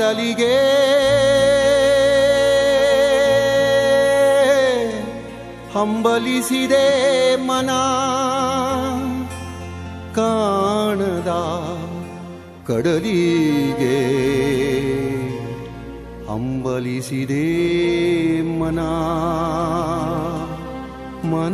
ಕಡಲಿಗೆ ಹಂಬಲಿಸಿದೆ ಮನ ಕಾಣದ ಕಡಲಿಗೆ ಹಂಬಲಿಸಿದೆ ಮನ ಮನ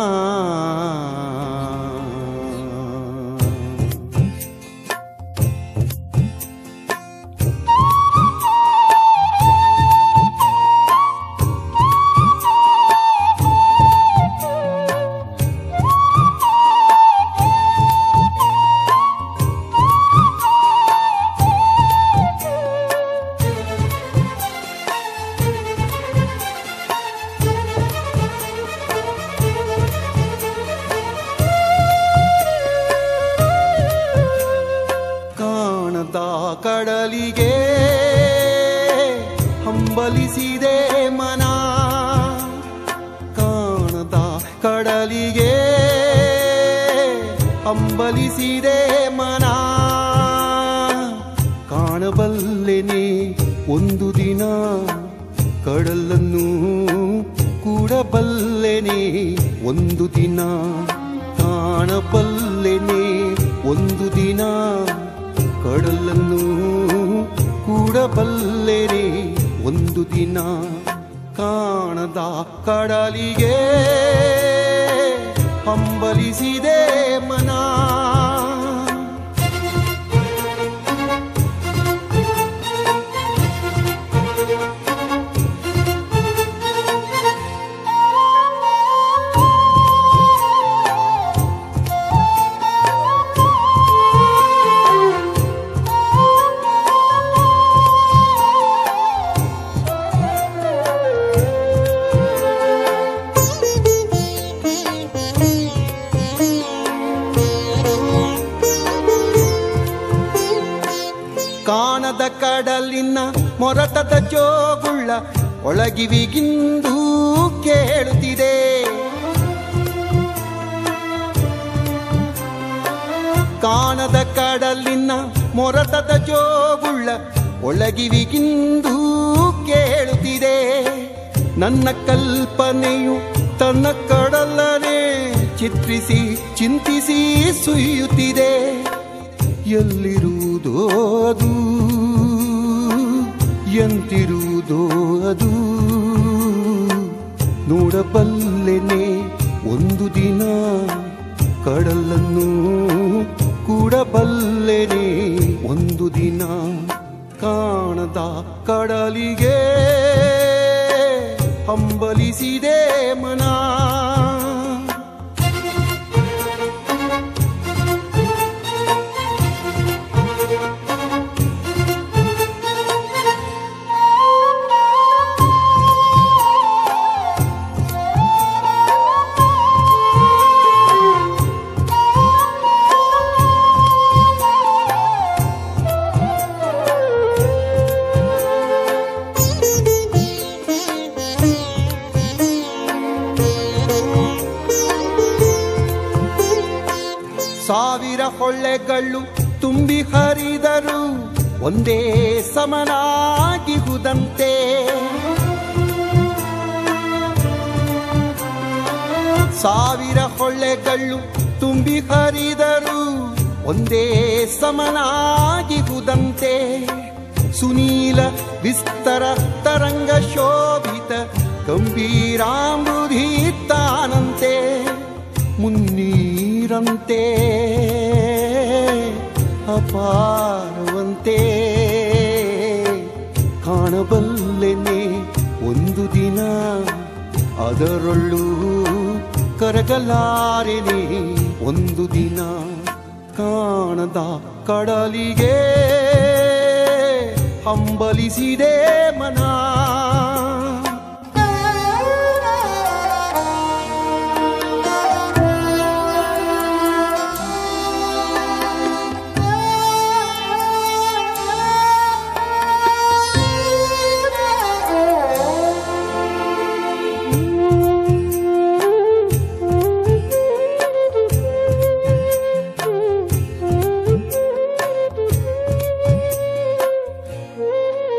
ಕಾಣದ ಕಡಲಿಗೆ ಹಂಬಲಿಸಿದೆ ಮನ ಕಾಣದ ಕಡಲಿಗೆ ಹಂಬಲಿಸಿದೆ ಮನ ಕಾಣಬಲ್ಲೆನೆ ಒಂದು ದಿನ ಕಡಲನ್ನು ಕೂಡಬಲ್ಲೆನೆ ಒಂದು ದಿನ ಕಾಣಬಲ್ಲೆನೆ ಒಂದು ದಿನ ಕಡಲನ್ನು ಕೂಡಬಲ್ಲೆನೆ ಒಂದು ದಿನ ಕಾಣದ ಕಡಲಿಗೆ ಹಂಬಲಿಸಿದೆ ಮನ ಕಾಣದ ಕಡಲಿನ ಮೊರಟದ ಜೋಗುಳ್ಳ ಒಳಗಿವಿಗಿಂದು ಕೇಳುತ್ತಿದೆ ಕಾಣದ ಕಡಲಿನ ಮೊರಟದ ಜೋಗುಳ್ಳ ಒಳಗಿವಿಗಿಂದು ಕೇಳುತ್ತಿದೆ ನನ್ನ ಕಲ್ಪನೆಯು ತನ್ನ ಕಡಲನೆ ಚಿತ್ರಿಸಿ ಚಿಂತಿಸಿ ಸುಯ್ಯುತ್ತಿದೆ ಎಲ್ಲಿರುವುದೋ ಅದು ಎಂತಿರುವುದೋ ಅದು ನೋಡಬಲ್ಲೆನೆ ಒಂದು ದಿನ ಕಡಲನ್ನು ಕೂಡಬಲ್ಲೆನೆ ಒಂದು ದಿನ ಕಾಣದ ಕಡಲಿಗೆ ಹಂಬಲಿಸಿದೆ ಮನ ಸಾವಿರ ಹೊಳ್ಳೆಗಳು ತುಂಬಿ ಹರಿದರು ಒಂದೇ ಸಮನಾಗಿಹುದಂತೆ ಸಾವಿರ ಹೊಳ್ಳೆಗಳು ತುಂಬಿ ಹರಿದರು ಒಂದೇ ಸಮನಾಗಿಹುದಂತೆ ಸುನೀಲ ವಿಸ್ತರ ತರಂಗ ಶೋಭಿತ ಗಂಭೀರಾಮೃಧಿ ತಾನಂತೆ ಮುನ್ನೀರಂತೆ ಅಪಾರವಂತೆ ಕಾಣಬಲ್ಲೆನೆ ಒಂದು ದಿನ ಅದರೊಳ್ಳು ಕರಗಲಾರೆನೆ ಒಂದು ದಿನ ಕಾಣದ ಕಡಲಿಗೆ ಹಂಬಲಿಸಿದೆ ಮನ Thank you.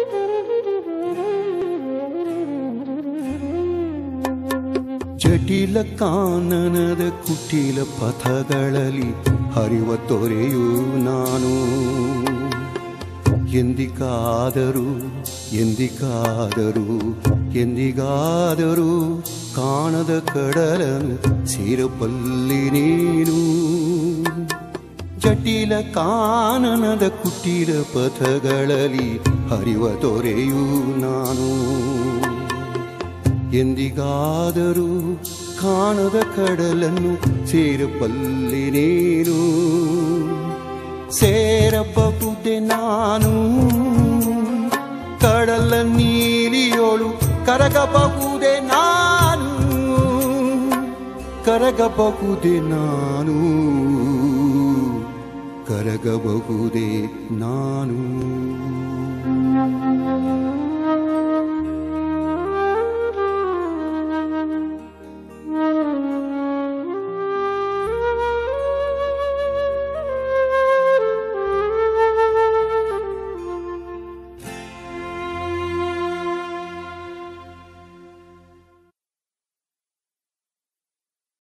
ಜಟಿಲ ಕಾನನದ ಕುಟಿಲ ಪಥಗಳಲ್ಲಿ ಹರಿವ ತೊರೆಯು ನಾನು ಎಂದಿಗಾದರೂ ಎಂದಿಗಾದರೂ ಎಂದಿಗಾದರೂ ಕಾಣದ ಕಡಲನು ಸೇರಬಲ್ಲಿ ನೀನು ಜಟಿಲ ಕಾನನದ ಕುಟಿಲ ಪಥಗಳಲ್ಲಿ ಹರಿವ ತೊರೆಯು ನಾನು ಎಂದಿಗಾದರೂ ಕಾಣದ ಕಡಲನ್ನು ಸೇರಬಲ್ಲೆ ನೀನು ಸೇರಬಹುದೆ ನಾನು ಕಡಲ ನೀಲಿಯೋಳು ಕರಗಬಹುದೆ ನಾನು ಕರಗಬಹುದೆ ನಾನು ಕರಗಬಹುದೇ ನಾನು